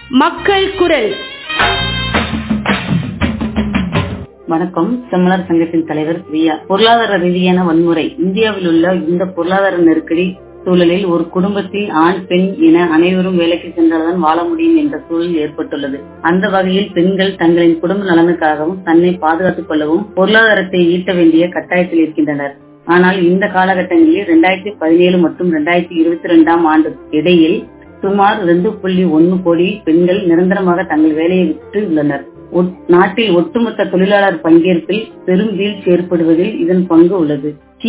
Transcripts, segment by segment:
மக்கள் குரல் வணக்கம் செம்மலர் சங்கத்தின் தலைவர் பிரியா பொருளாதார ரீதியான வன்முறை இந்தியாவில் உள்ள இந்த பொருளாதார நெருக்கடி சூழலில் ஒரு குடும்பத்தில் ஆண் பெண் என அனைவரும் வேலைக்கு சென்றால்தான் வாழ முடியும் என்ற சூழல் ஏற்பட்டுள்ளது அந்த வகையில் பெண்கள் தங்களின் குடும்ப நலனுக்காகவும் தன்னை பாதுகாத்துக் கொள்ளவும் பொருளாதாரத்தை ஈட்ட வேண்டிய கட்டாயத்தில் இருக்கின்றனர் ஆனால் இந்த காலகட்டங்களில் இரண்டாயிரத்தி பதினேழு மற்றும் இரண்டாயிரத்தி இருபத்தி இரண்டாம் ஆண்டு இடையில் சுமார் ரெண்டு புள்ளி ஒன்னு கோடி பெண்கள் நிரந்தரமாக தங்கள் வேலையை விட்டு உள்ளனர் நாட்டில் ஒட்டுமொத்த தொழிலாளர் பங்கேற்பில் பெரும் வீழ்ச்சி ஏற்படுவதில் இதன் பங்கு உள்ளது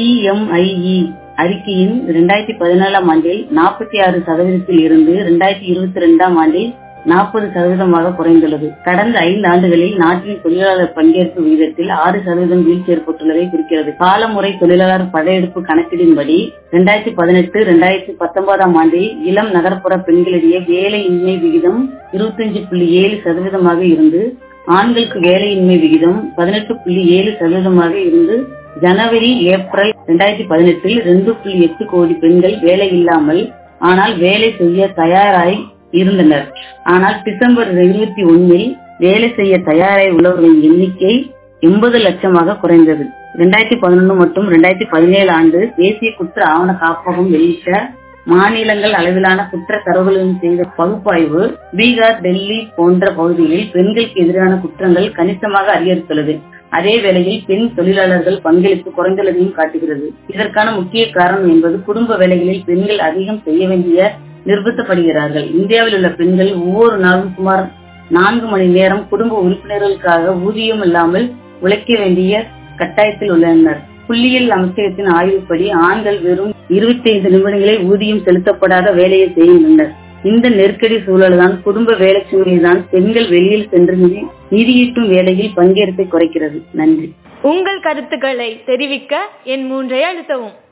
சிஎம்ஐஇ அறிக்கையின் இரண்டாயிரத்தி பதினேழாம் ஆண்டில் நாற்பத்தி ஆறு சதவீதத்தில் இருந்து இரண்டாயிரத்தி இருபத்தி இரண்டாம் ஆண்டில் நாற்பது சதவீதமாக குறைந்துள்ளது கடந்த ஐந்து ஆண்டுகளில் நாட்டின் தொழிலாளர் பங்கேற்பு விகிதத்தில் ஆறு சதவீதம் வீழ்ச்சி ஏற்பட்டுள்ளதை குறிக்கிறது காலமுறை தொழிலாளர் படையெடுப்பு கணக்கீடின்படி இரண்டாயிரத்தி பதினெட்டு இரண்டாயிரத்தி பத்தொன்பதாம் ஆண்டில் இளம் நகர்ப்புற பெண்களிடையே வேலையின்மை விகிதம் இருபத்தஞ்சு புள்ளி ஏழு சதவீதமாக இருந்து ஆண்களுக்கு வேலையின்மை விகிதம் பதினெட்டு புள்ளி ஏழு சதவீதமாக இருந்து ஜனவரி ஏப்ரல் இரண்டாயிரத்தி பதினெட்டில் ரெண்டு புள்ளி எட்டு கோடி பெண்கள் வேலை இல்லாமல் ஆனால் வேலை செய்ய தயாராய் இருந்தனர் ஆனால் டிசம்பர் இருபத்தி ஒன்னில் வேலை செய்ய தயாராய் உள்ளவர்களின் எண்ணிக்கை எண்பது லட்சமாக குறைந்தது இரண்டாயிரத்தி பதினொன்று மற்றும் இரண்டாயிரத்தி பதினேழு ஆண்டு தேசிய குற்ற ஆவண காப்பகம் வெளியிட்ட மாநிலங்கள் அளவிலான குற்ற தரவுகளுடன் செய்த பகுப்பாய்வு பீகார் டெல்லி போன்ற பகுதிகளில் பெண்களுக்கு எதிரான குற்றங்கள் கணிசமாக அதிகரித்துள்ளது அதே வேளையில் பெண் தொழிலாளர்கள் பங்களிப்பு குறைந்துள்ளதையும் காட்டுகிறது இதற்கான முக்கிய காரணம் என்பது குடும்ப வேலைகளில் பெண்கள் அதிகம் செய்ய வேண்டிய நிர்பந்தப்படுகிறார்கள் இந்தியாவில் உள்ள பெண்கள் ஒவ்வொரு நாளும் சுமார் நான்கு மணி நேரம் குடும்ப உறுப்பினர்களுக்காக ஊதியம் இல்லாமல் உழைக்க வேண்டிய கட்டாயத்தில் உள்ளனர் புள்ளியியல் அமைச்சகத்தின் ஆய்வுப்படி ஆண்கள் வெறும் இருபத்தி ஐந்து நிமிடங்களில் ஊதியம் செலுத்தப்படாத வேலையை செய்கின்றனர் இந்த நெருக்கடி சூழல்தான் குடும்ப வேலை சுமைதான் பெண்கள் வெளியில் சென்று நிதியீட்டும் வேலையில் பங்கேற்பை குறைக்கிறது நன்றி உங்கள் கருத்துக்களை தெரிவிக்க என் மூன்றை அழுத்தவும்